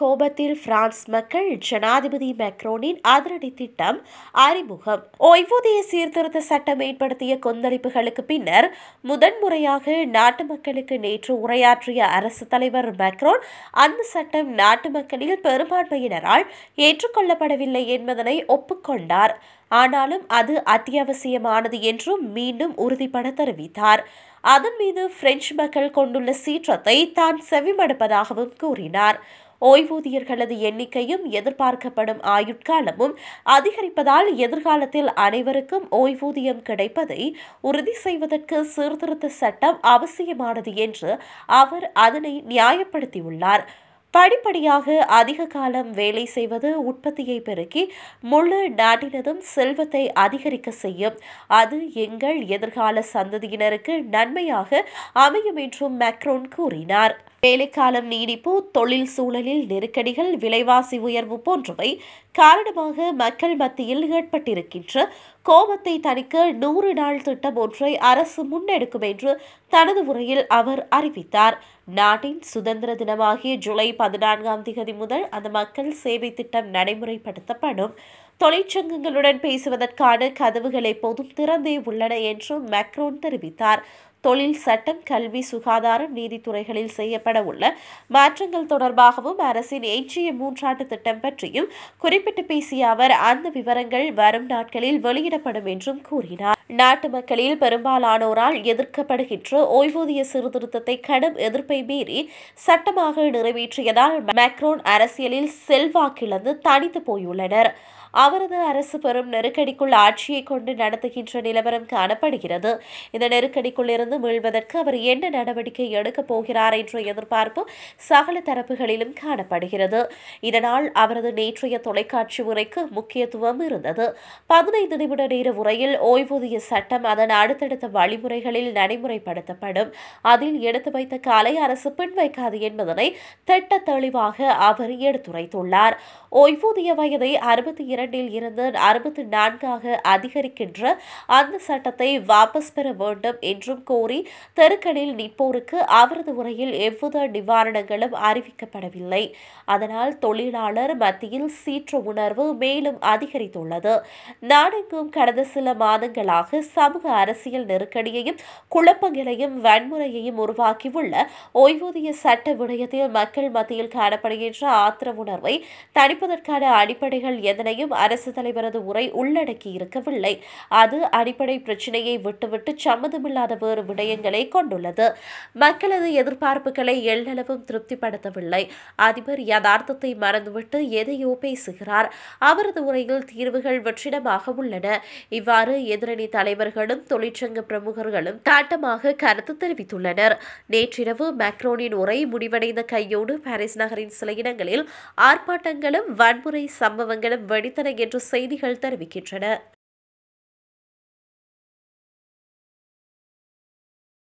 கோபத்தில் பிரான்ஸ் மக்கள் ஜனாதிபதி மேக்ரோனின் அதிரடி திட்டம் அறிமுகம் ஓய்வூதிய சீர்திருத்த சட்டம் ஏற்படுத்திய கொந்தளிப்புகளுக்கு பின்னர் முதன்முறையாக நாட்டு மக்களுக்கு நேற்று உரையாற்றிய அரசு தலைவர் மேக்ரோன் அந்த சட்டம் நாட்டு மக்களில் பெரும்பான்மையினரால் ஏற்றுக்கொள்ளப்படவில்லை என்பதனை ஒப்புக்கொண்டார் ஆனாலும் அது அத்தியாவசியமானது என்றும் மீண்டும் உறுதிபட தெரிவித்தார் அதன் மீது பிரெஞ்சு மக்கள் கொண்டுள்ள சீற்றத்தை தான் செவிமடுப்பதாகவும் கூறினார் ஓய்வூதியர்களது எண்ணிக்கையும் எதிர்பார்க்கப்படும் ஆயுட்காலமும் அதிகரிப்பதால் எதிர்காலத்தில் அனைவருக்கும் ஓய்வூதியம் கிடைப்பதை உறுதி செய்வதற்கு சீர்திருத்த சட்டம் அவசியமானது என்று அவர் அதனை நியாயப்படுத்தியுள்ளார் படிப்படியாக அதிக காலம் வேலை செய்வது உற்பத்தியை பெருக்கி முழு நாட்டினதும் செல்வத்தை அதிகரிக்க செய்யும் அது எங்கள் எதிர்கால சந்ததியினருக்கு நன்மையாக அமையும் என்றும் மேக்ரோன் கூறினார் வேலைக்காலம் நீடிப்பு தொழில் சூழலில் நெருக்கடிகள் விலைவாசி உயர்வு போன்றவை காரணமாக மக்கள் மத்தியில் ஏற்பட்டிருக்கின்ற கோபத்தை தணிக்க நூறு நாள் திட்டம் ஒன்றை அரசு முன்னெடுக்கும் என்று தனது உரையில் அவர் அறிவித்தார் நாட்டின் சுதந்திர தினமாகிய ஜூலை பதினான்காம் தேதி முதல் அந்த மக்கள் சேவை திட்டம் நடைமுறைப்படுத்தப்படும் தொழிற்சங்கங்களுடன் பேசுவதற்கான கதவுகள் எப்போதும் திறந்தே உள்ளன என்றும் மேக்ரோன் தெரிவித்தார் தொழில் சட்டம் கல்வி சுகாதாரம் நீதித்துறைகளில் செய்யப்பட உள்ள மாற்றங்கள் தொடர்பாகவும் அரசின் எஞ்சிய மூன்றாண்டு திட்டம் பற்றியும் குறிப்பிட்டு பேசிய அவர் அந்த விவரங்கள் வரும் நாட்களில் வெளியிடப்படும் என்றும் கூறினார் நாட்டு மக்களில் பெரும்பாலானோரால் எதிர்க்கப்படுகின்ற ஓய்வூதிய சீர்திருத்தத்தை கடும் எதிர்ப்பை மீறி சட்டமாக நிறைவேற்றியதால் மேக்ரோன் அரசியலில் செல்வாக்கிழந்து தனித்து போயுள்ளனர் அவரது அரசு பெரும் நெருக்கடிக்குள் ஆட்சியை கொண்டு நடத்துகின்ற நிலவரம் காணப்படுகிறது இந்த நெருக்கடிக்குள் இருந்து மீள்வதற்கு அவர் என்ன நடவடிக்கை எடுக்கப் போகிறார் என்ற எதிர்பார்ப்பு சகல தரப்புகளிலும் காணப்படுகிறது இதனால் அவரது நேற்றைய தொலைக்காட்சி உரைக்கு முக்கியத்துவம் இருந்தது பதினைந்து நிமிட நேர உரையில் ஓய்வூதிய சட்டம் அதன் அடுத்தடுத்த வழிமுறைகளில் நடைமுறைப்படுத்தப்படும் அதில் எடுத்து வைத்த காலை அரசு பின் வைக்காது என்பதனை திட்ட தெளிவாக அவர் எடுத்துரைத்துள்ளார் ஓய்வூதிய வயதை அறுபத்தி இரண்டில் இருந்து அறுபத்தி நான்காக அதிகரிக்கின்ற அந்த சட்டத்தை வாபஸ் பெற வேண்டும் என்றும் கோரி தெருக்களில் நிற்போருக்கு அவரது உரையில் எவ்வித நிவாரணங்களும் அறிவிக்கப்படவில்லை அதனால் தொழிலாளர் மத்தியில் சீற்ற உணர்வு மேலும் அதிகரித்துள்ளது நாடெங்கும் கடந்த சில மாதங்களாக சமூக அரசியல் நெருக்கடியையும் குழப்பங்களையும் வன்முறையையும் உருவாக்கியுள்ள ஓய்வூதிய சட்ட விடயத்தில் மக்கள் மத்தியில் காணப்படுகின்ற ஆத்திர உணர்வை தணிப்பதற்கான அடிப்படைகள் எதனையும் அரசு தலைவரது உரை உள்ளடக்கி இருக்கவில்லை அது அடிப்படை பிரச்சினையை விட்டுவிட்டு சம்மதமில்லாத வேறு விடயங்களை கொண்டுள்ளது மக்களது எதிர்பார்ப்புகளை எள்ளளவும் திருப்திப்படுத்தவில்லை அதிபர் யதார்த்தத்தை மறந்துவிட்டு எதையோ பேசுகிறார் அவரது உரையில் தீர்வுகள் வெற்றிடமாக உள்ளன இவ்வாறு எதிரணி தலைவர்களும் தொழிற்சங்க பிரமுகர்களும் காட்டமாக கருத்து தெரிவித்துள்ளனர் நேற்றிரவு மேக்ரோனின் உரை முடிவடைந்த கையோடு பாரிஸ் நகரின் சில இடங்களில் ஆர்ப்பாட்டங்களும் வன்முறை சம்பவங்களும் வெடித்தன என்று செய்திகள் தெரிவிக்கின்றன